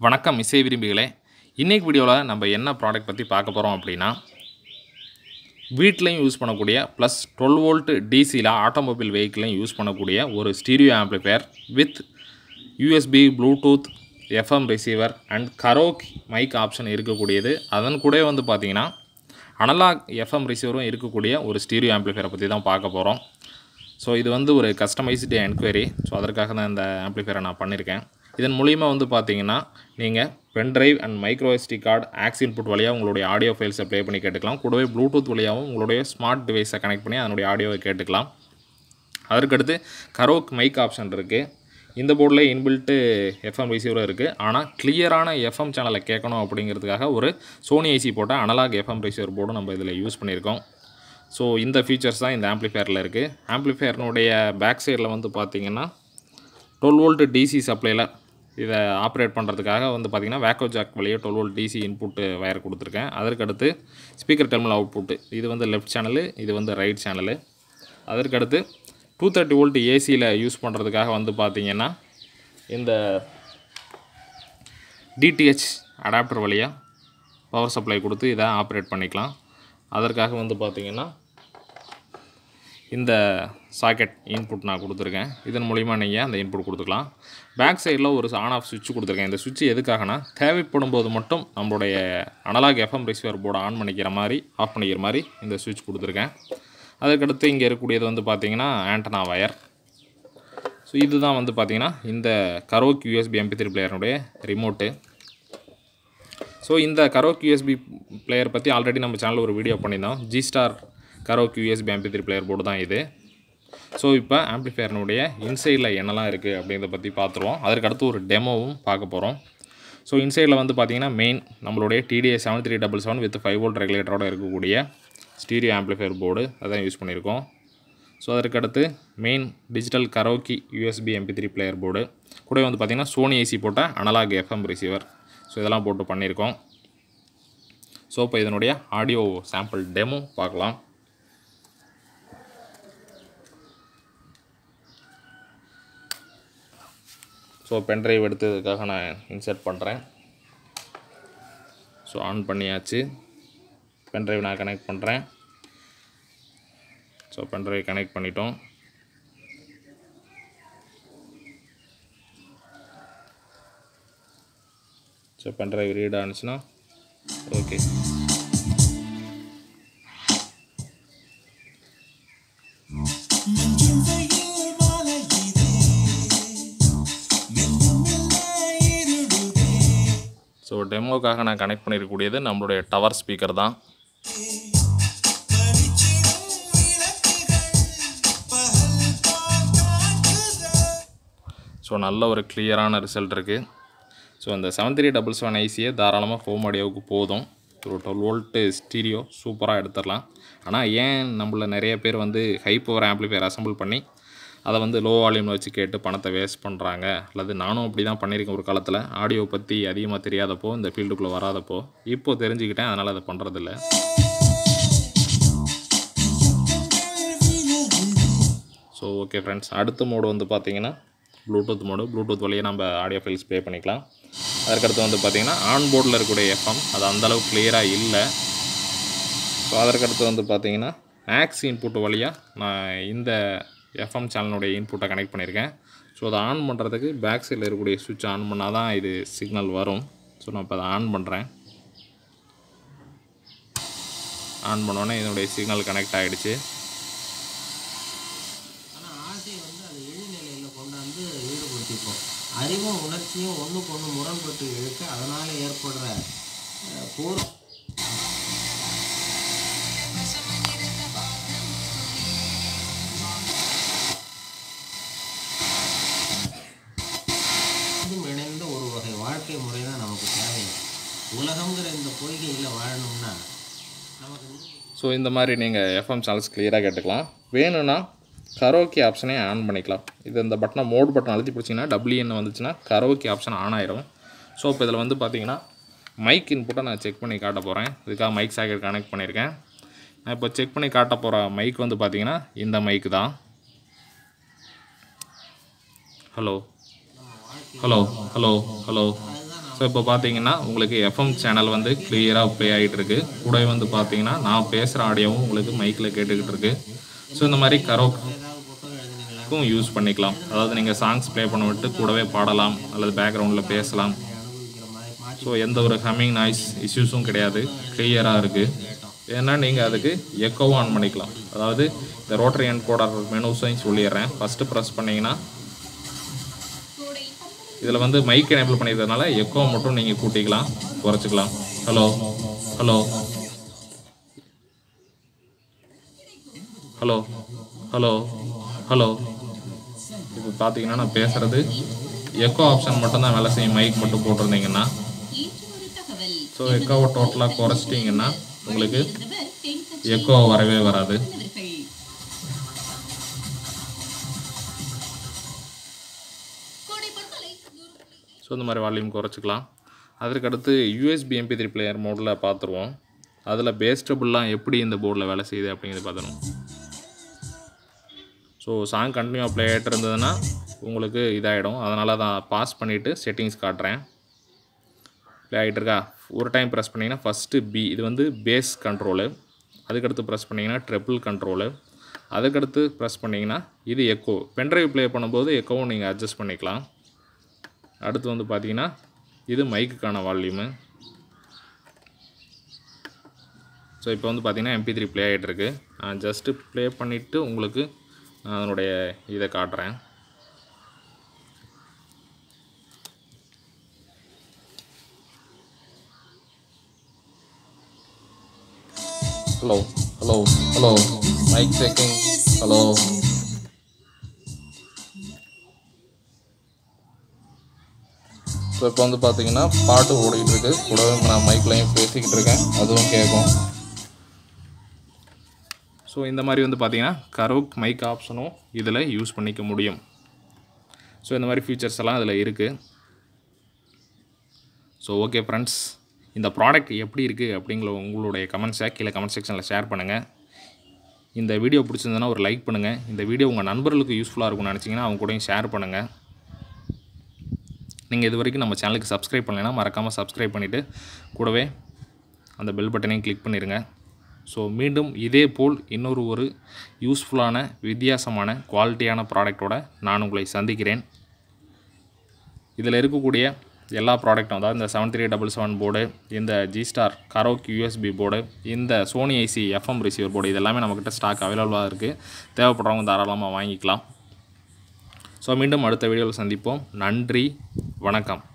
வணக்கம் இசை விரும்பிகளே இன்றைக்கு வீடியோவில் நம்ம என்ன ப்ராடக்ட் பற்றி பார்க்க போகிறோம் அப்படின்னா வீட்லேயும் யூஸ் பண்ணக்கூடிய ப்ளஸ் டுவெல் வோல்ட் டிசியில் ஆட்டோமொபைல் வெஹிக்கிளையும் யூஸ் பண்ணக்கூடிய ஒரு stereo amplifier with USB Bluetooth FM receiver and karaoke mic option இருக்கக்கூடியது அதன் கூட வந்து பார்த்திங்கன்னா அனலாக் எஃப்எம் ரிசீவரும் இருக்கக்கூடிய ஒரு ஸ்டீரியோ ஆம்ப்ளிஃபையரை பற்றி தான் பார்க்க போகிறோம் ஸோ இது வந்து ஒரு கஸ்டமைஸ்டு என்கொயரி ஸோ அதற்காக தான் இந்த ஆம்ப்ளிஃபையரை நான் பண்ணியிருக்கேன் இதன் மூலிமா வந்து பார்த்தீங்கன்னா நீங்கள் pen drive and micro SD card aux input வழியாக உங்களுடைய ஆடியோ ஃபைல்ஸை ப்ளே பண்ணி கேட்டுக்கலாம் கூடவே ப்ளூடூத் வழியாகவும் உங்களுடைய ஸ்மார்ட் டிவைஸை கனெக்ட் பண்ணி அதனுடைய ஆடியோவை கேட்டுக்கலாம் அதற்கடுத்து கரோக் மைக் ஆப்ஷன் இருக்குது இந்த போர்டில் இன்பில்ட்டு எஃப்எம் ரிசீவரும் இருக்குது ஆனால் கிளியரான எஃப்எம் சேனலை கேட்கணும் அப்படிங்கிறதுக்காக ஒரு சோனி ஐசி போட்ட அனலாக் எஃப்எம் ரிசீவர் போர்டும் நம்ம இதில் யூஸ் பண்ணியிருக்கோம் ஸோ இந்த ஃபீச்சர்ஸ் தான் இந்த ஆம்ப்ளிஃபையரில் இருக்குது ஆம்ப்ளிஃபையர்னுடைய பேக் சைடில் வந்து பார்த்திங்கன்னா டுவெல் வோல்ட் டிசி சப்ளையில் இதை ஆப்ரேட் பண்ணுறதுக்காக வந்து பார்த்திங்கன்னா வேக்கோ ஜாக் வழியாக twelve volt DC input wire கொடுத்துருக்கேன் அதற்கடுத்து ஸ்பீக்கர் டெர்மினல் அவுட்புட்டு இது வந்து லெஃப்ட் சேனலு இது வந்து ரைட் சேனலு அதற்கடுத்து டூ தேர்ட்டி வோல்ட் ஏசியில் யூஸ் பண்ணுறதுக்காக வந்து பார்த்திங்கன்னா இந்த டிடிஹெச் அடாப்டர் வழியாக பவர் சப்ளை கொடுத்து இதை ஆப்ரேட் பண்ணிக்கலாம் அதற்காக வந்து பார்த்திங்கன்னா இந்த சாக்கெட் இன்புட் நான் கொடுத்துருக்கேன் இதன் மூலிமா நீங்கள் அந்த இன்புட் கொடுத்துக்கலாம் பேக் சைடில் ஒரு ஆன் ஆஃப் சுவிட்ச் கொடுத்துருக்கேன் இந்த சுவிட்ச் எதுக்காகனா தேவைப்படும் போது மட்டும் நம்மளுடைய அனலாக் எஃப்எம் ரிசீவர் போர்டை ஆன் பண்ணிக்கிற மாதிரி ஆஃப் பண்ணிக்கிற மாதிரி இந்த சுவிட்ச் கொடுத்துருக்கேன் அதுக்கடுத்து இங்கே இருக்கக்கூடியது வந்து பார்த்திங்கன்னா ஆண்டனா வயர் ஸோ இதுதான் வந்து பார்த்திங்கன்னா இந்த கரோக் யூஎஸ்பி எம்பி த்ரீ பிளேயருடைய ரிமோட்டு ஸோ இந்த கரோக் யூஎஸ்பி பிளேயர் பற்றி ஆல்ரெடி நம்ம சேனலில் ஒரு வீடியோ பண்ணியிருந்தோம் G star karaoke USB MP three player board தான் இது ஸோ இப்போ ஆம்ப்ளிஃபையர்னுடைய இன்சைடில் என்னெல்லாம் இருக்குது அப்படிங்கிறத பற்றி பார்த்துருவோம் அதற்கடுத்து ஒரு டெமோவும் பார்க்க போகிறோம் ஸோ இன்சைடில் வந்து பார்த்திங்கன்னா மெயின் நம்மளுடைய TDS seven three double seven with five volt ரெகுலேட்டரோட இருக்கக்கூடிய ஸ்டீரியோ ஆம்ப்ளிஃபையர் போர்டு அதான் யூஸ் பண்ணியிருக்கோம் ஸோ அதற்கடுத்து main digital karaoke USB MP three player board கூட வந்து பார்த்திங்கன்னா சோனி ஏசி போட்ட அனலாக் எஃப்எம் ரிசீவர் ஸோ இதெல்லாம் போட்டு பண்ணியிருக்கோம் ஸோ இப்போ இதனுடைய ஆடியோ சாம்பிள் டெமோ பார்க்கலாம் ஸோ பென்ட்ரைவ் எடுத்ததுக்காக நான் இன்சர்ட் பண்ணுறேன் ஸோ ஆன் பண்ணியாச்சு பென்ட்ரைவ் நான் கனெக்ட் பண்ணுறேன் ஸோ பென்ட்ரைவ் கனெக்ட் பண்ணிட்டோம் so pen drive read ஆனிச்சுன்னா okay so டெமோக்காக நான் கனெக்ட் பண்ணியிருக்கக்கூடியது நம்மளுடைய டவர் ஸ்பீக்கர் தான் ஸோ நல்ல ஒரு கிளியரான ரிசல்ட் இருக்குது ஸோ அந்த செவன் த்ரீ டபுள் செவன் ஐசியே தாராளமாக ஹோம் ஆடியோவுக்கு போதும் ஒரு டுவெல் வோல்ட்டு ஸ்டீரியோ சூப்பராக எடுத்துடலாம் ஆனால் ஏன் நம்மள நிறைய பேர் வந்து ஹை பவர் ஆம்ப்ளிஃபையர் அசம்பிள் பண்ணி அதை வந்து லோ வால்யூமில் வச்சு கேட்டு பணத்தை வேஸ்ட் பண்ணுறாங்க அல்லது நானும் அப்படி தான் பண்ணியிருக்கேன் ஒரு காலத்தில் ஆடியோ பற்றி அதிகமாக தெரியாதப்போ இந்த ஃபீல்டுக்குள்ளே வராதப்போ இப்போது தெரிஞ்சுக்கிட்டேன் அதனால் அதை பண்ணுறதில்ல ஸோ ஓகே ஃப்ரெண்ட்ஸ் அடுத்த மோடு வந்து பார்த்தீங்கன்னா ப்ளூடூத் மோடு ப்ளூடூத் வழியாக நம்ம ஆடியோ ஃபைல்ஸ் ப்ளே பண்ணிக்கலாம் அதற்கடுத்து வந்து பார்த்திங்கன்னா ஆன் போர்டில் இருக்கக்கூடிய எஃப்எம் அது அந்தளவுக்கு கிளியராக இல்லை ஸோ அதற்கடுத்து வந்து பார்த்திங்கன்னா மேக்ஸ் இன்புட் வழியாக நான் இந்த எஃப்எம் சேனலுடைய இன்புட்டை கனெக்ட் பண்ணியிருக்கேன் ஸோ அதை ஆன் பண்ணுறதுக்கு பேக் சைடில் இருக்கக்கூடிய சுவிட்ச் ஆன் பண்ணால் தான் இது சிக்னல் வரும் ஸோ நான் இப்போ அதை ஆன் பண்ணுறேன் ஆன் பண்ணோன்னே இதனுடைய சிக்னல் கனெக்ட் ஆகிடுச்சு ஆனால் ஆசை வந்து அதை இழிநிலையில் கொண்டாந்து ஈடுபடுத்திப்போம் அறிவும் உணர்ச்சியும் ஒன்றுக்கு ஒன்று முரண்பட்டு இழுக்க அதனால் ஏற்படுற அஹ், போர் இதும் இணைந்த ஒரு வகை வாழ்க்கை முறை தான் நமக்கு தேவை உலகங்கிற இந்த பொய்கையில் வாழணும்னா நமக்கு விருப்பம் ஸோ இந்த மாதிரி நீங்கள் எஃப்எம் சேனல்ஸ் கிளியராக கேட்டுக்கலாம் வேணும்னா கரோக்கி ஆப்ஷனே ஆன் பண்ணிக்கலாம் இது இந்த பட்டனை மோட் பட்டன் அழுத்தி பிடிச்சிங்கன்னா டபிள்யூஎன் வந்துச்சுன்னா கரோக்கி ஆப்ஷன் ஆன் ஆயிரும் ஸோ இப்போ இதில் வந்து பார்த்தீங்கன்னா மைக் இன்புட்டை நான் செக் பண்ணி காட்ட போகிறேன் இதுக்காக மைக் சாக்கெட் கனெக்ட் பண்ணியிருக்கேன் நான் இப்போ செக் பண்ணி காட்ட போகிற மைக் வந்து பார்த்தீங்கன்னா இந்த மைக் தான் ஹலோ நம்ம வாழ்க்கை ஹலோ ஹலோ ஹலோ அதுதான் ஸோ இப்போ பார்த்தீங்கன்னா உங்களுக்கு எஃப்எம் சேனல் வந்து கிளியராக ப்ளே ஆகிட்டு இருக்கு கூடவே வந்து பார்த்தீங்கன்னா நான் பேசுகிற ஆடியோவும் உங்களுக்கு மைக்கில் கேட்டுக்கிட்டு இருக்கு ஸோ இந்த மாதிரி கரோக் ஏதாவது புத்தகம் எழுதுனீங்களா க்கும் யூஸ் பண்ணிக்கலாம் அதாவது நீங்கள் சாங்ஸ் ப்ளே பண்ண விட்டு கூடவே பாடலாம் அல்லது பேக்ரவுண்டில் பேசலாம் அனுபவிக்கிற மாதிரி மாற்றி ஸோ எந்த ஒரு ஹம்மிங் நாய்ஸ் இஷ்யூஸும் கிடையாது கிளியராக இருக்குது ஏன்னா நீங்கள் அதுக்கு எக்கோவும் ஆன் பண்ணிக்கலாம் அதாவது இந்த ரோட்டரி அண்ட் கோடர் மெனுஸையும் சொல்லிடுறேன் ஃபஸ்ட்டு ப்ரெஸ் பண்ணிங்கன்னா இதில் வந்து மைக் எனேபிள் பண்ணியிருக்கிறதுனால எக்கோ மட்டும் நீங்கள் கூட்டிக்கலாம் குறைச்சிக்கலாம் hello hello hello hello hello இப்போ பார்த்தீங்கன்னா நான் பேசுகிறது எக்கோ ஆப்ஷன் மட்டும்தான் வேலை செய்யும் மைக் மட்டும் போட்டிருந்தீங்கன்னா ஸோ எக்கோவை டோட்டலாக குறைச்சிட்டிங்கன்னா உங்களுக்கு எக்கோ வரவே வராது ஸோ இந்த மாதிரி வால்யூம் குறைச்சிக்கலாம் அதற்கடுத்து யூஎஸ்பி எம்பி த்ரீ பிளேயர் மோடில் பார்த்துருவோம் அதில் பேஸ்டபுள்லாம் எப்படி இந்த போர்டில் வேலை செய்யுது அப்படிங்கிறது பார்த்துருவோம் ஸோ சாங் கண்டினியூவாக ப்ளே ஆகிட்டு இருந்ததுன்னா உங்களுக்கு இதாகிடும் அதனால தான் பாஸ் பண்ணிவிட்டு செட்டிங்ஸ் காட்டுறேன் ப்ளே ஆகிட்டு இருக்கா ஒரு டைம் ப்ரெஸ் பண்ணிங்கன்னா ஃபஸ்ட்டு பி இது வந்து பேஸ் கண்ட்ரோலு அதுக்கடுத்து ப்ரெஸ் பண்ணிங்கன்னா ட்ரிபிள் கண்ட்ரோலு அதுக்கடுத்து ப்ரெஸ் பண்ணிங்கன்னா இது எக்கோ பென்ட்ரைவ் ப்ளே பண்ணும்போது எக்கோவும் நீங்கள் அட்ஜஸ்ட் பண்ணிக்கலாம் அடுத்து வந்து பார்த்தீங்கன்னா இது மைக்குக்கான வால்யூமு ஸோ இப்போ வந்து பார்த்தீங்கன்னா எம்பி த்ரீ ப்ளே ஆகிட்டு இருக்கு நான் ஜஸ்ட்டு ப்ளே பண்ணிவிட்டு உங்களுக்கு நான் அதனுடைய இதை காட்டுறேன் hello hello hello mic checking hello so இப்போ வந்து பார்த்தீங்கன்னா பாட்டு ஓடிக்கிட்டு இருக்கு கூடவே நான் மைக்லையும் பேசிக்கிட்டு இருக்கேன் அதுவும் கேட்கும் ஸோ இந்த மாதிரி வந்து பார்த்தீங்கன்னா கரோக் மைக் ஆப்ஷனும் இதில் யூஸ் பண்ணிக்க முடியும் ஸோ இந்த மாதிரி ஃபீச்சர்ஸ் எல்லாம் இதில் இருக்குது ஸோ ஓகே ஃப்ரெண்ட்ஸ் இந்த ப்ராடக்ட் எப்படி இருக்குது அப்படிங்கிற உங்களுடைய கமெண்ட்ஸை கீழே கமெண்ட் செக்ஷனில் ஷேர் பண்ணுங்கள் இந்த வீடியோ பிடிச்சிருந்ததுன்னா ஒரு லைக் பண்ணுங்கள் இந்த வீடியோ உங்கள் நண்பர்களுக்கு யூஸ்ஃபுல்லாக இருக்கும்னு நினச்சிங்கன்னா அவங்க கூடயும் ஷேர் பண்ணுங்கள் நீங்கள் இது வரைக்கும் நம்ம சேனலுக்கு சப்ஸ்கிரைப் பண்ணலைன்னா மறக்காமல் சப்ஸ்கிரைப் பண்ணிவிட்டு கூடவே அந்த பெல் பட்டனையும் கிளிக் பண்ணிடுங்க ஸோ மீண்டும் இதே போல் இன்னொரு ஒரு யூஸ்ஃபுல்லான வித்தியாசமான குவாலிட்டியான ப்ராடக்டோட நான் உங்களை சந்திக்கிறேன் இதில் இருக்கக்கூடிய எல்லா ப்ராடக்ட்டும் அதாவது இந்த seven three double seven board இந்த G star karaoke USB board இந்த Sony IC FM receiver board இது எல்லாமே நம்மக்கிட்ட ஸ்டாக் அவைலபிளாக இருக்குது தேவைப்படுறவங்க தாராளமாக வாங்கிக்கலாம் ஸோ மீண்டும் அடுத்த வீடியோவில் சந்திப்போம் நன்றி வணக்கம்